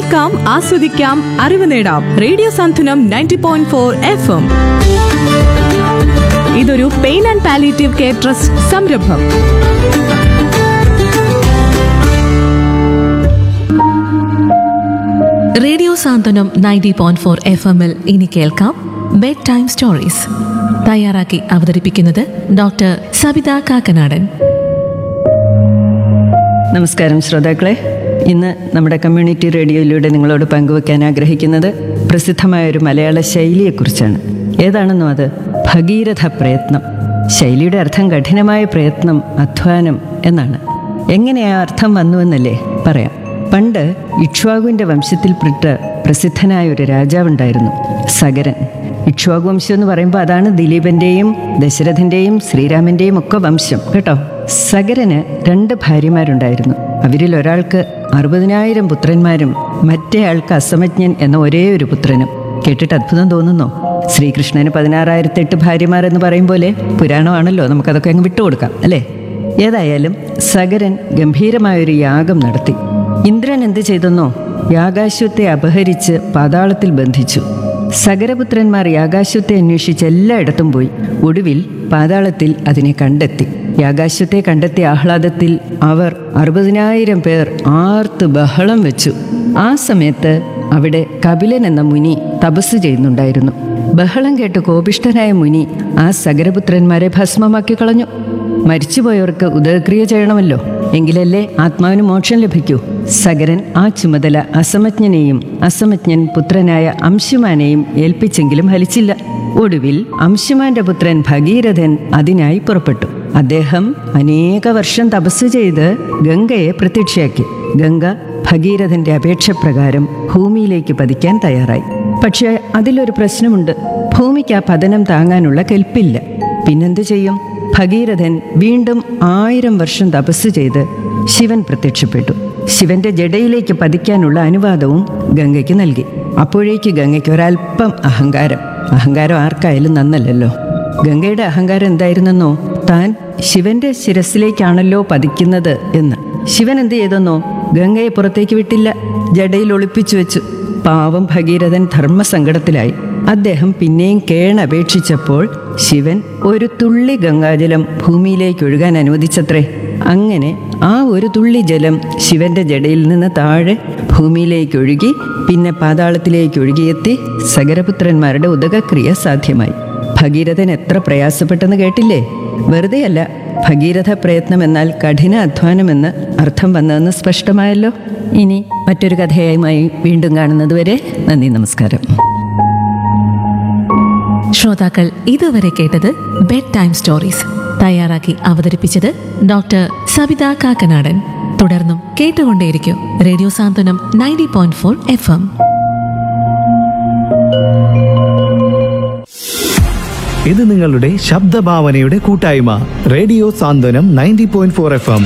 കേൾക്കാം ആസ്വദിക്കാം അറിവ് നേടാം radio Santhwanam ninety point four F M ഇതൊരു pain and palliative care trust സംരംഭം radio Santhwanam ninety point four F എമ്മിൽ ഇനി കേൾക്കാം ബെഡ് ടൈം സ്റ്റോറീസ് തയ്യാറാക്കി അവതരിപ്പിക്കുന്നത് ഡോക്ടർ സബിത കാക്കനാടൻ നമസ്കാരം ശ്രോതാക്കളെ ഇന്ന് നമ്മുടെ കമ്മ്യൂണിറ്റി റേഡിയോയിലൂടെ നിങ്ങളോട് പങ്കുവെക്കാൻ ആഗ്രഹിക്കുന്നത് പ്രസിദ്ധമായ ഒരു മലയാള ശൈലിയെക്കുറിച്ചാണ് ഏതാണെന്നോ അത് ഭഗീരഥ പ്രയത്നം ശൈലിയുടെ അർത്ഥം കഠിനമായ പ്രയത്നം അധ്വാനം എന്നാണ് എങ്ങനെ ആ അർത്ഥം വന്നുവെന്നല്ലേ പറയാം പണ്ട് ഇക്ഷ്വാകുവിൻ്റെ വംശത്തിൽപ്പെട്ട പ്രസിദ്ധനായ ഒരു രാജാവുണ്ടായിരുന്നു സഗരൻ ഇക്ഷ്വാകു വംശം എന്ന് പറയുമ്പോൾ അതാണ് ദിലീപന്റെയും ദശരഥന്റെയും ശ്രീരാമന്റെയും ഒക്കെ വംശം കേട്ടോ സഗരന് രണ്ട് ഭാര്യമാരുണ്ടായിരുന്നു അവരിൽ ഒരാൾക്ക് അറുപതിനായിരം പുത്രന്മാരും മറ്റേ ആൾക്ക് അസമജ്ഞൻ എന്ന ഒരേ ഒരു പുത്രനും കേട്ടിട്ട് അത്ഭുതം തോന്നുന്നോ ശ്രീകൃഷ്ണന് പതിനാറായിരത്തി എട്ട് ഭാര്യമാർ എന്ന് പറയും പോലെ പുരാണമാണല്ലോ നമുക്കതൊക്കെ അങ്ങ് വിട്ടുകൊടുക്കാം അല്ലേ ഏതായാലും സഗരൻ ഗംഭീരമായൊരു യാഗം നടത്തി ഇന്ദ്രൻ എന്ത് ചെയ്തെന്നോ യാഗാശ്വത്തെ അപഹരിച്ച് പാതാളത്തിൽ ബന്ധിച്ചു സഗരപുത്രന്മാർ യാഗാശ്വത്തെ അന്വേഷിച്ച് എല്ലായിടത്തും പോയി ഒടുവിൽ പാതാളത്തിൽ അതിനെ കണ്ടെത്തി യാഗാശ്വത്തെ കണ്ടെത്തിയ ആഹ്ലാദത്തിൽ അവർ അറുപതിനായിരം പേർ ആർത്ത് ബഹളം വെച്ചു ആ സമയത്ത് അവിടെ കപിലൻ എന്ന മുനി തപസ് ചെയ്യുന്നുണ്ടായിരുന്നു ബഹളം കേട്ട് കോപിഷ്ഠനായ മുനി ആ സഗരപുത്രന്മാരെ ഭസ്മമാക്കി കളഞ്ഞു മരിച്ചുപോയവർക്ക് ഉദയക്രിയ ചെയ്യണമല്ലോ എങ്കിലല്ലേ ആത്മാവിന് മോക്ഷം ലഭിക്കൂ സഗരൻ ആ ചുമതല അസമജ്ഞനെയും അസമജ്ഞൻ പുത്രനായ അംശുമാനെയും ഏൽപ്പിച്ചെങ്കിലും ഫലിച്ചില്ല ഒടുവിൽ അംശുമാന്റെ പുത്രൻ ഭഗീരഥൻ അതിനായി പുറപ്പെട്ടു അദ്ദേഹം അനേക വർഷം തപസ് ചെയ്ത് ഗംഗയെ പ്രത്യക്ഷയാക്കി ഗംഗ ഭഗീരഥന്റെ അപേക്ഷ പ്രകാരം ഭൂമിയിലേക്ക് പതിക്കാൻ തയ്യാറായി പക്ഷേ അതിലൊരു പ്രശ്നമുണ്ട് ഭൂമിക്ക് ആ പതനം താങ്ങാനുള്ള കെൽപ്പില്ല പിന്നെന്ത് ചെയ്യും ഭഗീരഥൻ വീണ്ടും ആയിരം വർഷം തപസ് ചെയ്ത് ശിവൻ പ്രത്യക്ഷപ്പെട്ടു ശിവന്റെ ജടയിലേക്ക് പതിക്കാനുള്ള അനുവാദവും ഗംഗയ്ക്ക് നൽകി അപ്പോഴേക്ക് ഗംഗയ്ക്ക് ഒരല്പം അഹങ്കാരം അഹങ്കാരം ആർക്കായാലും നന്നല്ലല്ലോ ഗംഗയുടെ അഹങ്കാരം എന്തായിരുന്നെന്നോ താൻ ശിവന്റെ ശിരസിലേക്കാണല്ലോ പതിക്കുന്നത് എന്ന് ശിവൻ എന്ത് ചെയ്തെന്നോ ഗംഗയെ പുറത്തേക്ക് വിട്ടില്ല ജടയിൽ ഒളിപ്പിച്ചു വെച്ചു പാവം ഭഗീരഥൻ ധർമ്മസങ്കടത്തിലായി അദ്ദേഹം പിന്നെയും കേണപേക്ഷിച്ചപ്പോൾ ശിവൻ ഒരു തുള്ളി ഗംഗാജലം ഭൂമിയിലേക്ക് ഒഴുകാൻ അനുവദിച്ചത്രേ അങ്ങനെ ആ ഒരു തുള്ളി ജലം ശിവന്റെ ജടയിൽ നിന്ന് താഴെ ഭൂമിയിലേക്ക് ഒഴുകി പിന്നെ പാതാളത്തിലേക്ക് ഒഴുകിയെത്തി സഗരപുത്രന്മാരുടെ ഉദകക്രിയ സാധ്യമായി ഭഗീരഥൻ എത്ര പ്രയാസപ്പെട്ടെന്ന് കേട്ടില്ലേ വെറുതെയല്ല ഭഗീരഥ പ്രയത്നം എന്നാൽ കഠിന അധ്വാനമെന്ന് അർത്ഥം വന്നതെന്ന് സ്പഷ്ടമായല്ലോ ഇനി മറ്റൊരു കഥയുമായി വീണ്ടും കാണുന്നതുവരെ നന്ദി നമസ്കാരം ശ്രോതാക്കൾ ഇതുവരെ കേട്ടത് ബെഡ് ടൈം സ്റ്റോറീസ് തയ്യാറാക്കി അവതരിപ്പിച്ചത് ഡോക്ടർ സബിത കാക്കനാടൻ തുടർന്നും കേട്ടുകൊണ്ടേയിരിക്കും radio Santhwanam ninety point four F M ഇത് നിങ്ങളുടെ ശബ്ദഭാവനയുടെ കൂട്ടായ്മ radio Santhwanam ninety point four F M